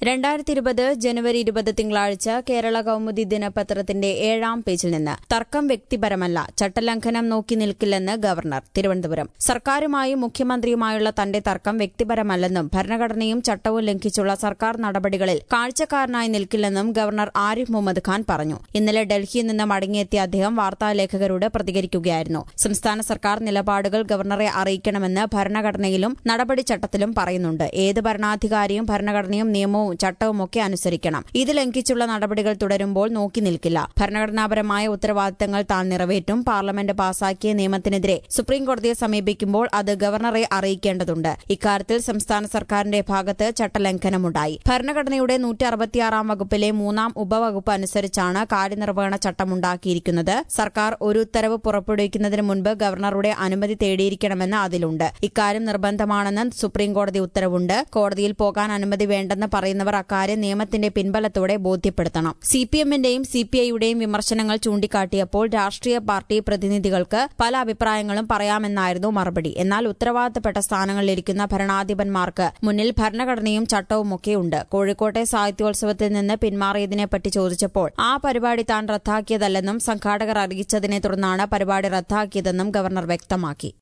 രണ്ടായിരത്തി ഇരുപത് ജനുവരി ഇരുപത് തിങ്കളാഴ്ച കേരള കൗമുദി ദിനപത്രത്തിന്റെ ഏഴാം പേജിൽ നിന്ന് തർക്കം വ്യക്തിപരമല്ല ചട്ടലംഘനം നോക്കി നിൽക്കില്ലെന്ന് ഗവർണർ തിരുവനന്തപുരം സർക്കാരുമായും മുഖ്യമന്ത്രിയുമായുള്ള തന്റെ തർക്കം വ്യക്തിപരമല്ലെന്നും ഭരണഘടനയും ചട്ടവും ലംഘിച്ചുള്ള സർക്കാർ നടപടികളിൽ കാഴ്ചക്കാരനായി നിൽക്കില്ലെന്നും ഗവർണർ ആരിഫ് മുഹമ്മദ് ഖാൻ പറഞ്ഞു ഇന്നലെ ഡൽഹിയിൽ നിന്ന് മടങ്ങിയെത്തിയ അദ്ദേഹം വാർത്താലേഖകരോട് പ്രതികരിക്കുകയായിരുന്നു സംസ്ഥാന സർക്കാർ നിലപാടുകൾ ഗവർണറെ അറിയിക്കണമെന്ന് ഭരണഘടനയിലും നടപടിച്ചട്ടത്തിലും പറയുന്നുണ്ട് ഏത് ഭരണാധികാരിയും ഭരണഘടനയും നിയമവും ചട്ടവുമൊക്കെ അനുസരിക്കണം ഇത് ലംഘിച്ചുള്ള നടപടികൾ തുടരുമ്പോൾ നോക്കി നിൽക്കില്ല ഭരണഘടനാപരമായ ഉത്തരവാദിത്തങ്ങൾ താൻ നിറവേറ്റും പാർലമെന്റ് പാസാക്കിയ നിയമത്തിനെതിരെ സുപ്രീംകോടതിയെ സമീപിക്കുമ്പോൾ അത് ഗവർണറെ അറിയിക്കേണ്ടതുണ്ട് ഇക്കാര്യത്തിൽ സംസ്ഥാന സർക്കാരിന്റെ ഭാഗത്ത് ചട്ടലംഘനമുണ്ടായി ഭരണഘടനയുടെ നൂറ്റി അറുപത്തിയാറാം വകുപ്പിലെ മൂന്നാം ഉപവകുപ്പ് അനുസരിച്ചാണ് കാര്യനിർവഹണ ചട്ടമുണ്ടാക്കിയിരിക്കുന്നത് സർക്കാർ ഒരു ഉത്തരവ് പുറപ്പെടുവിക്കുന്നതിന് മുൻപ് ഗവർണറുടെ അനുമതി തേടിയിരിക്കണമെന്ന് അതിലുണ്ട് ഇക്കാര്യം നിർബന്ധമാണെന്ന് സുപ്രീംകോടതി ഉത്തരവുണ്ട് കോടതിയിൽ പോകാൻ അനുമതി വേണ്ടെന്ന് പറയുന്നവർ അക്കാര്യം നിയമത്തിന്റെ പിൻബലത്തോടെ ബോധ്യപ്പെടുത്തണം സിപിഎമ്മിന്റെയും സിപിഐയുടെയും വിമർശനങ്ങൾ ചൂണ്ടിക്കാട്ടിയപ്പോൾ രാഷ്ട്രീയ പാർട്ടി പ്രതിനിധികൾക്ക് പല അഭിപ്രായങ്ങളും പറയാമെന്നായിരുന്നു മറുപടി എന്നാൽ ഉത്തരവാദിത്തപ്പെട്ട സ്ഥാനങ്ങളിലിരിക്കുന്ന ഭരണാധിപന്മാർക്ക് മുന്നിൽ ഭരണഘടനയും ചട്ടവുമൊക്കെ ഉണ്ട് കോഴിക്കോട്ടെ സാഹിത്യോത്സവത്തിൽ നിന്ന് പിന്മാറിയതിനെപ്പറ്റി ചോദിച്ചപ്പോൾ ആ പരിപാടി താൻ റദ്ദാക്കിയതല്ലെന്നും സംഘാടകർ അറിയിച്ചതിനെ തുടർന്നാണ് പരിപാടി റദ്ദാക്കിയതെന്നും ഗവർണർ വ്യക്തമാക്കി